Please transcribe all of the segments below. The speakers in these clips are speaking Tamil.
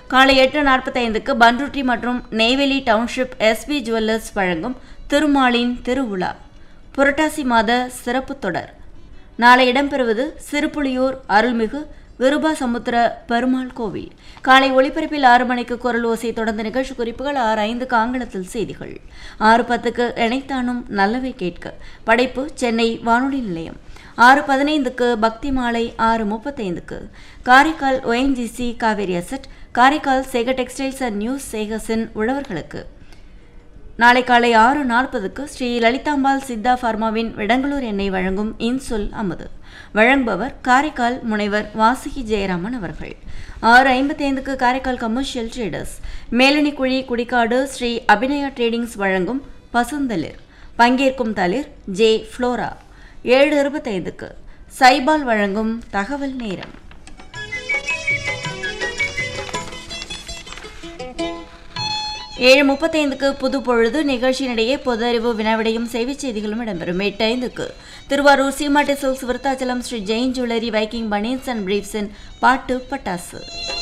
காலை எட்டு நாற்பத்தைந்துக்கு பன்ருட்டி மற்றும் நெய்வேலி டவுன்ஷிப் எஸ்பி ஜுவல்லர்ஸ் வழங்கும் திருமாலின் திருவிழா புரட்டாசி மாத சிறப்பு தொடர் நாளை இடம்பெறுவது சிறுப்புளியூர் அருள்மிகு விருபாசமுத்திர பெருமாள் கோவில் காலை ஒளிபரப்பில் ஆறு மணிக்கு குரல் ஓசை தொடர்ந்த நிகழ்ச்சி குறிப்புகள் ஆறு ஐந்துக்கு ஆங்கிலத்தில் செய்திகள் ஆறு பத்துக்கு இணைத்தானும் நல்லவை கேட்க படைப்பு சென்னை வானொலி நிலையம் ஆறு பதினைந்துக்கு பக்தி மாலை ஆறு முப்பத்தைந்துக்கு காரைக்கால் ஒஎன்ஜிசி காவேரி அசட் காரைக்கால் சேக டெக்ஸ்டைல்ஸ் அண்ட் நியூஸ் சேகர்ஸின் உழவர்களுக்கு நாளை காலை ஆறு நாற்பதுக்கு ஸ்ரீ லலிதாம்பாள் சித்தா ஃபார்மாவின் விடங்களூர் எண்ணெய் வழங்கும் இன்சொல் அமுது வழங்குபவர் காரைக்கால் முனைவர் வாசுகி ஜெயராமன் அவர்கள் ஆறு ஐம்பத்தைந்துக்கு Karaikal commercial traders Melanikuzhi Kudikadu Shri Abhinaya tradings வழங்கும் பசுந்தளிர் பங்கேற்கும் தளிர் ஜே ஃப்ளோரா ஏழு இருபத்தைந்துக்கு சைபால் வழங்கும் தகவல் நேரம் ஏழு முப்பத்தைந்துக்கு புது பொழுது நிகழ்ச்சியினிடையே பொது அறிவு வினாவிடையும் செய்திச் செய்திகளும் இடம்பெறும் எட்டு ஐந்துக்கு Thiruvarur Seematti silks Vriddhachalam Shri Jain jewellery Viking banians and பிரீப்ஸின் பாட்டு பட்டாசு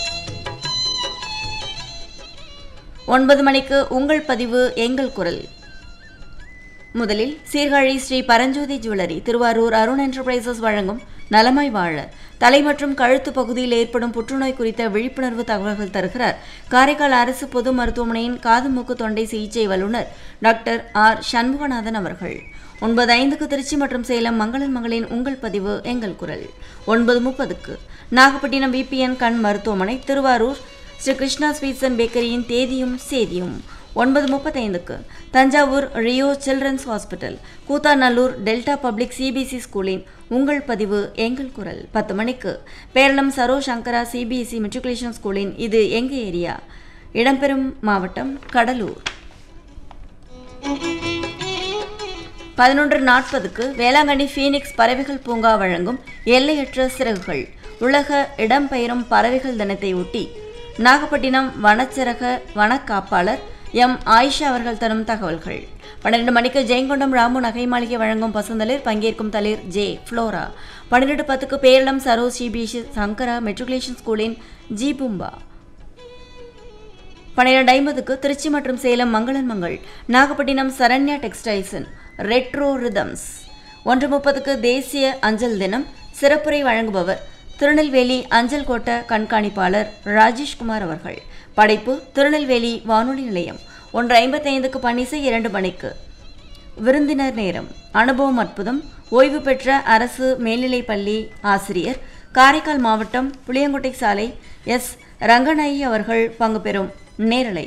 ஒன்பது மணிக்கு உங்கள் பதிவு எங்கள் குரல் முதலில் சீர்காழி ஸ்ரீ பரஞ்சோதி ஜுவல்லரி திருவாரூர் அருண் என்டர்பிரைசஸ் வழங்கும் நலமாய் வாழ தலை மற்றும் கழுத்து பகுதியில் ஏற்படும் புற்றுநோய் குறித்த விழிப்புணர்வு தகவல்கள் தருகிறார் காரைக்கால் அரசு பொது மருத்துவமனையின் காது மூக்கு தொண்டை சிகிச்சை வல்லுநர் டாக்டர் ஆர் சண்முகநாதன் அவர்கள் ஒன்பது ஐந்துக்கு திருச்சி மற்றும் சேலம் மங்களன் மகளின் உங்கள் பதிவு எங்கள் குரல் ஒன்பது முப்பதுக்கு நாகப்பட்டினம் விபிஎன் கண் மருத்துவமனை திருவாரூர் ஸ்ரீ கிருஷ்ணா ஸ்வீட்ஸ் அண்ட் பேக்கரியின் தேதியும் சேதியும் ஒன்பது முப்பத்தைந்துக்கு Thanjavur Rio children's hospital Koothanallur delta public CBSE ஸ்கூலின் உங்கள் பதிவு எங்கள் குரல் பத்து மணிக்கு பேரளம் சரோ சங்கரா சிபிஎஸ்இ மெட்ரிகுலேஷன் ஸ்கூலின் இது எங்க ஏரியா இடம்பெறும் மாவட்டம் கடலூர் பதினொன்று நாற்பதுக்கு வேளாங்கண்ணி ஃபீனிக்ஸ் பறவைகள் பூங்கா வழங்கும் எல்லையற்ற சிறகுகள் உலக இடம்பெயரும் பறவைகள் தினத்தை ஒட்டி நாகப்பட்டினம் வனச்சிறக வனக்காப்பாளர் எம் ஆயிஷா அவர்கள் தரும் தகவல்கள் பன்னிரண்டு மணிக்கு ஜெயங்கொண்டம் ராமு நகை மாளிகை வழங்கும் பசுந்தளிர் பங்கேற்கும் தளிர் ஜே ஃப்ளோரா பன்னிரெண்டு பத்துக்கு பேரளம் சரோ சிபிஎஸ்இ சங்கரா மெட்ரிகுலேஷன் ஸ்கூலின் ஜி பூம்பா பன்னிரண்டு ஐம்பதுக்கு திருச்சி மற்றும் சேலம் மங்களன் மங்கள் நாகப்பட்டினம் சரண்யா டெக்ஸ்டைல்ஸின் ரெட்ரோ ரிதம்ஸ் ஒன்று முப்பதுக்கு தேசிய அஞ்சல் தினம் சிறப்புரை வழங்குபவர் திருநெல்வேலி அஞ்சல் கோட்ட கண்காணிப்பாளர் ராஜேஷ்குமார் அவர்கள் படைப்பு திருநெல்வேலி வானொலி நிலையம் ஒன்று ஐம்பத்தைந்துக்கு பன்னிசை இரண்டு மணிக்கு விருந்தினர் நேரம் அனுபவம் அற்புதம் ஓய்வு பெற்ற அரசு மேல்நிலைப் பள்ளி ஆசிரியர் காரைக்கால் மாவட்டம் புளியங்கோட்டை சாலை எஸ் ரங்கநாயகி அவர்கள் பங்கு பெறும் நேரலை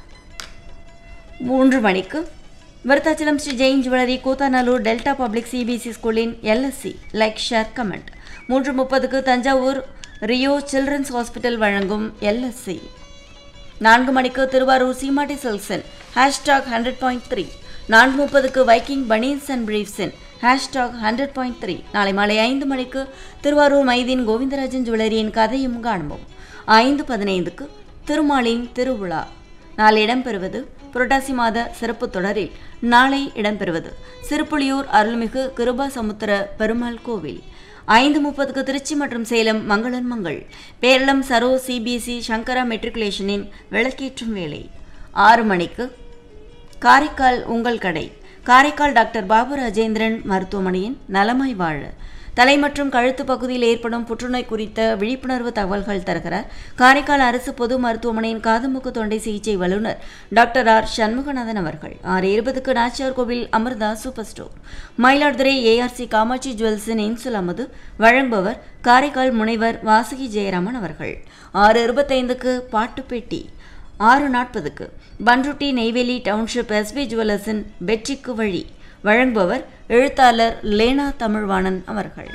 மூன்று மணிக்கு Virudhachalam Shri Jain jewellery Koothanallur delta public CBSE ஸ்கூலின் எல்எஸ்சி லைக் ஷேர் கமெண்ட் மூன்று முப்பதுக்கு தஞ்சாவூர் ரியோ சில்ட்ரன்ஸ் ஹாஸ்பிட்டல் வழங்கும் எல்எஸ்சி நான்கு மணிக்கு திருவாரூர் சீமாட்டி சில்க்ஸன் ஹேஷ்டாக் ஹண்ட்ரட் பாயிண்ட் த்ரீ நான்கு முப்பதுக்கு வைக்கிங் பனீன்ஸ் அண்ட் பிரீஃப்ஸின் ஹேஷ்டாக் ஹண்ட்ரட் பாயிண்ட் த்ரீ நாளை மாலை ஐந்து மணிக்கு திருவாரூர் மைதீன் கோவிந்தராஜன் ஜுவல்லரியின் கதையும் காண்போம் ஐந்து பதினைந்துக்கு திருமாலின் திருவிழா நாளை இடம்பெறுவது புரட்டாசி மாத சிறப்பு தொடரில் நாளை இடம்பெறுவது சிறுப்புளியூர் அருள்மிகு கிருபா சமுத்திர பெருமாள் கோவில் ஐந்து முப்பதுக்கு திருச்சி மற்றும் சேலம் மங்களன் மங்கள் பேரளம் சரோ சிபிஎஸ்இ சங்கரா மெட்ரிகுலேஷனின் விளக்கேற்றும் வேலை ஆறு மணிக்கு காரைக்கால் உங்கள் கடை காரைக்கால் டாக்டர் பாபு ராஜேந்திரன் மருத்துவமனையின் நலமாய் வாழ தலை மற்றும் கழுத்து பகுதியில் ஏற்படும் புற்றுநோய் குறித்த விழிப்புணர்வு தகவல்கள் தருகிறார் காரைக்கால் அரசு பொது மருத்துவமனையின் காதுமுக்கு தொண்டை சிகிச்சை வல்லுநர் டாக்டர் ஆர் சண்முகநாதன் அவர்கள் ஆறு இருபதுக்கு Nachiyar Koil Amirtha super store Mayiladuthurai ARC Kamatchi ஜுவல்ஸின் இன்சுல் அமது வழங்குபவர் காரைக்கால் முனைவர் வாசுகி ஜெயராமன் அவர்கள் ஆறு இருபத்தைந்துக்கு பாட்டுப்பேட்டி ஆறு நாற்பதுக்கு பன்ருட்டி நெய்வேலி டவுன்ஷிப் எஸ்பி ஜுவல்லர்ஸின் வெற்றிக்கு வழி வழங்குபவர் எழுத்தாளர் லேனா தமிழ்வாணன் அவர்கள்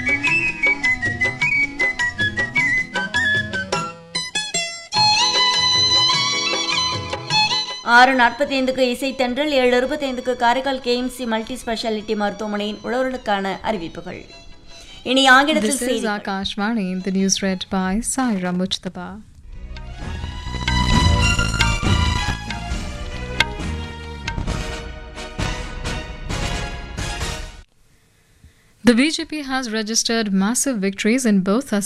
ஆறு நாற்பத்தி ஐந்துக்கு இசைத்தன்றல் ஏழு இருபத்தைந்துக்கு காரைக்கால் கேஎம்சி மல்டி ஸ்பெஷாலிட்டி மருத்துவமனையின் உழவர்களுக்கான அறிவிப்புகள் இனி ஆங்கிலத்தில் This is செய்திகள் Akashvani, the news read by Saira Mujtaba. The BJP has registered massive victories in both